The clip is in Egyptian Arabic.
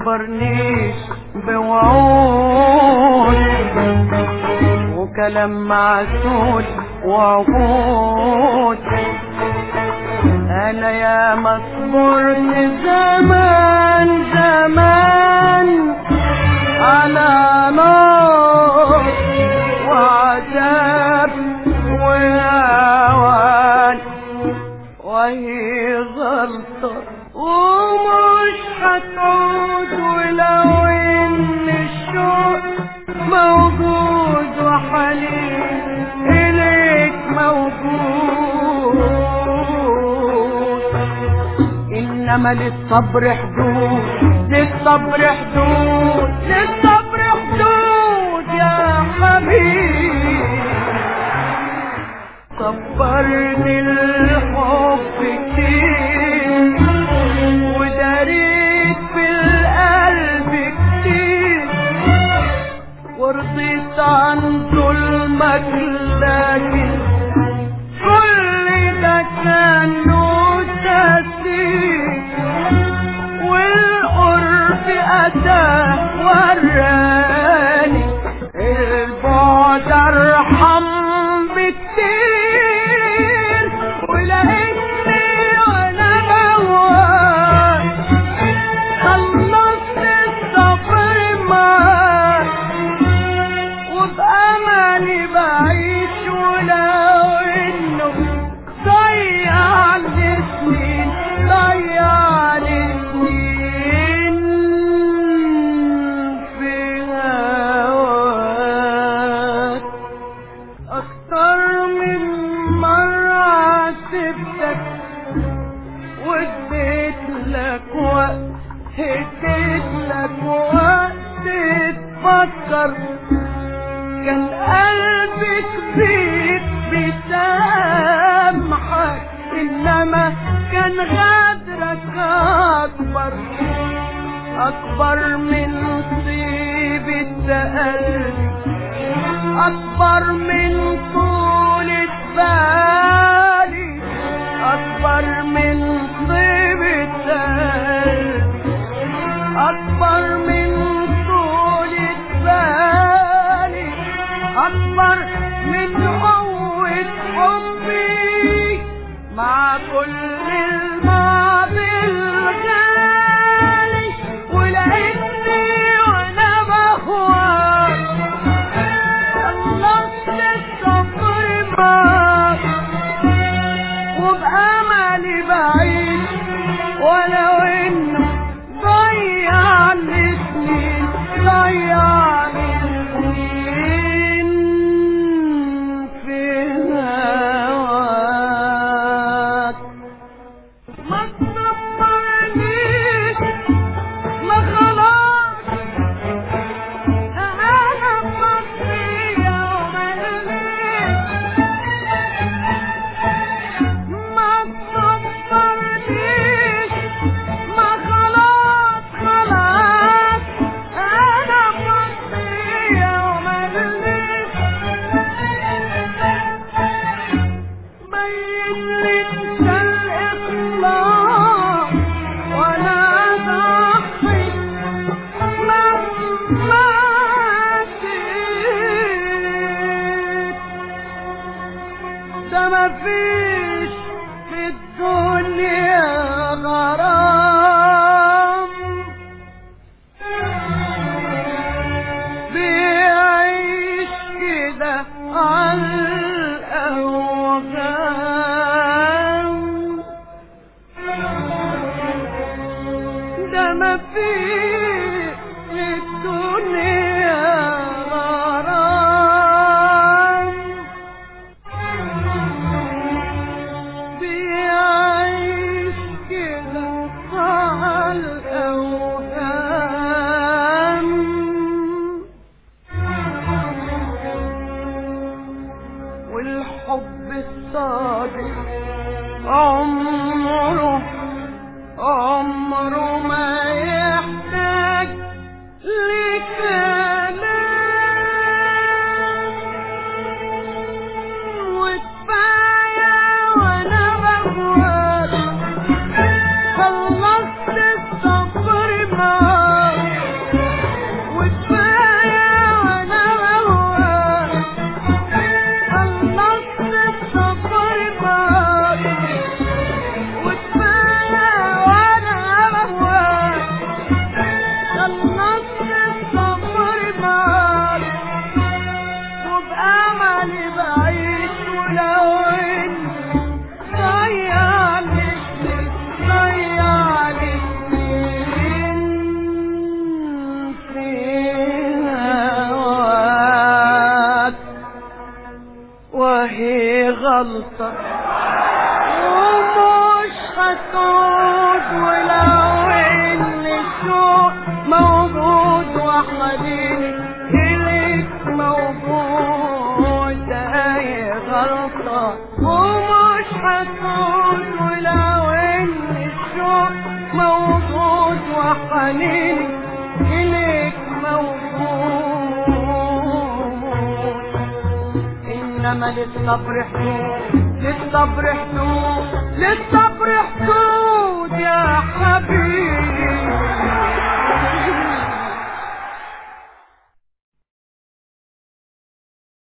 تصبرنيش بوعود وكلام معسول وعقود انا يا ما صبرت زمان زمان على نار وعذاب وهوان وهي غلطة ومش هتعود ولو ان الشوق موجود وحنين اليك موجود انما للصبر حدود للصبر حدود للصبر حدود يا حبيبي صبرني الحب كتير وداريت في القلب كتير ورضيت عن ظلمك لكن كل ده كان له تأثير والقرب أتاه وراني البعد أرحم بكتير ولقيتني وأنا موال خلصت السفر معاك وبأملي بعيش ولو إنه ضيع لي سنين ضيع لي سنين في هواك أكتر من مرة عاتبتك واديت لك وقت اديت لك وقت تفكر كان قلبي كبير بيسامحك انما كان غدرك اكبر اكبر من طيبة قلبي اكبر من طولة بالي اكبر من طيبة قلبي اكبر من طولة بالي اكبر من قوة حبي مع كل الماضي الغالي ولقيتني وانا بهواك خلصت السفر معاك وبأملي بعيش ولو انه ضيع لي سنين ضيع لي سنين في هواك ما تصبرنيش ما خلاص انا فاضي يوم الليل ما تصبرنيش ما خلاص خلاص انا فاضي يوم الليل بين لي انت الاخلاص وانا ضحي مهما جيت ده مفيش في الدنيا غرام بيعيش كده عالأوهام ده مفيش في الدنيا غرام بيعيش كده عالأوهام والحب الصادق عمره عمره ما يحتاج لكلام وكفاية وانا بهواك خلصت الصبر معاك غلطة ومش هتعود ولو ان الشوق موجود وحنيني إليك موجود هاي غلطة ومش هتعود ولو ان الشوق موجود وحنيني إليك موجود إنما للصبر حدود للصبر حدود للصبر حدود